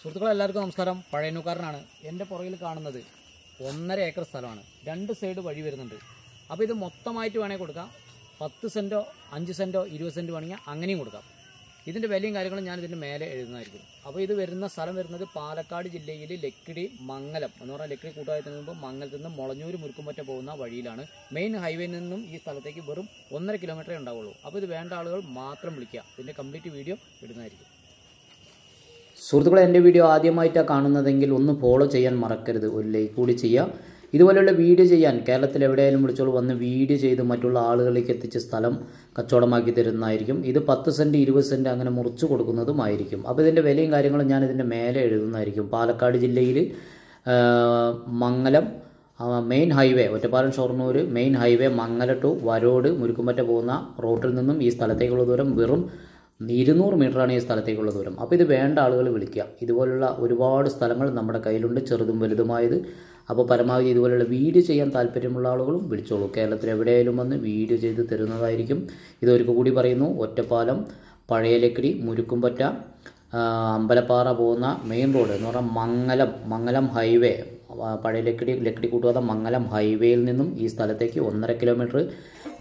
സുഹൃത്തുക്കളെ എല്ലാവർക്കും നമസ്കാരം പഴയനൂക്കാരനാണ് എൻ്റെ പുറകിൽ കാണുന്നത് ഒന്നര ഏക്കർ സ്ഥലമാണ് രണ്ട് സൈഡ് വഴി വരുന്നുണ്ട് അപ്പോൾ ഇത് മൊത്തമായിട്ട് വേണമെങ്കിൽ കൊടുക്കാം പത്ത് സെൻറ്റോ അഞ്ച് സെൻറ്റോ ഇരുപത് സെൻറ്റ് വേണമെങ്കിൽ അങ്ങനെയും കൊടുക്കാം ഇതിൻ്റെ വിലയും കാര്യങ്ങളും ഞാൻ ഇതിൻ്റെ മേലെ എഴുതുന്നതായിരിക്കും അപ്പോൾ ഇത് വരുന്ന സ്ഥലം വരുന്നത് പാലക്കാട് ജില്ലയിൽ ലക്കിടി മംഗലം എന്ന് പറഞ്ഞാൽ ലക്കിടി കൂട്ടായത്തിന് മുമ്പ് മംഗലത്ത് നിന്ന് മുളഞ്ഞൂർ മുരുക്കുംപറ്റ പോകുന്ന വഴിയിലാണ് മെയിൻ ഹൈവേയിൽ നിന്നും ഈ സ്ഥലത്തേക്ക് വെറും ഒന്നര കിലോമീറ്ററേ ഉണ്ടാവുള്ളൂ അപ്പോൾ ഇത് വേണ്ട ആളുകൾ മാത്രം വിളിക്കുക ഇതിൻ്റെ കംപ്ലീറ്റ് വീഡിയോ ഇടുന്നതായിരിക്കും സുഹൃത്തുക്കളെ എൻ്റെ വീഡിയോ ആദ്യമായിട്ടാണ് കാണുന്നതെങ്കിൽ ഒന്ന് ഫോളോ ചെയ്യാൻ മറക്കരുത് ഒരു ലൈക്ക് കൂടി ചെയ്യുക ഇതുപോലെയുള്ള വീഡിയോ ചെയ്യാൻ കേരളത്തിൽ എവിടെയായാലും വിളിച്ചോളൂ വന്ന് വീഡിയോ ചെയ്ത് മറ്റുള്ള ആളുകളിലേക്ക് എത്തിച്ച് സ്ഥലം കച്ചവടമാക്കി തരുന്നതായിരിക്കും ഇത് പത്ത് സെൻറ്റ് ഇരുപത് സെൻറ്റ് അങ്ങനെ മുറിച്ച് കൊടുക്കുന്നതുമായിരിക്കും അപ്പോൾ ഇതിൻ്റെ വിലയും കാര്യങ്ങളും ഞാൻ ഇതിൻ്റെ മേലെ എഴുതുന്നതായിരിക്കും പാലക്കാട് ജില്ലയിൽ മംഗലം ആ, main highway Ottapalam Shoranur main highway Mangalam to Varode Murukkumpatta പോകുന്ന റോട്ടിൽ നിന്നും ഈ സ്ഥലത്തേക്കുള്ള ദൂരം വെറും ഇരുന്നൂറ് മീറ്ററാണ് ഈ സ്ഥലത്തേക്കുള്ള ദൂരം അപ്പോൾ ഇത് വേണ്ട ആളുകൾ വിളിക്കുക ഇതുപോലുള്ള ഒരുപാട് സ്ഥലങ്ങൾ നമ്മുടെ കയ്യിലുണ്ട് ചെറുതും വലുതുമായത് അപ്പോൾ പരമാവധി ഇതുപോലുള്ള വീഡിയോ ചെയ്യാൻ താല്പര്യമുള്ള ആളുകളും വിളിച്ചോളൂ കേരളത്തിൽ എവിടെയായാലും വന്ന് വീഡിയോ ചെയ്ത് തരുന്നതായിരിക്കും ഇതൊരിക്കൽ കൂടി പറയുന്നു ഒറ്റപ്പാലം പഴയലക്കിടി മുരുക്കുംപറ്റ ആ, അമ്പലപ്പാറ പോകുന്ന മെയിൻ റോഡ് എന്ന് പറഞ്ഞാൽ മംഗലം മംഗലം ഹൈവേ ആ, പഴയ ലക്കിടി ലക്കിടി കൂട്ടുപാത മംഗലം ഹൈവേയിൽ നിന്നും ഈ സ്ഥലത്തേക്ക് ഒന്നര കിലോമീറ്റർ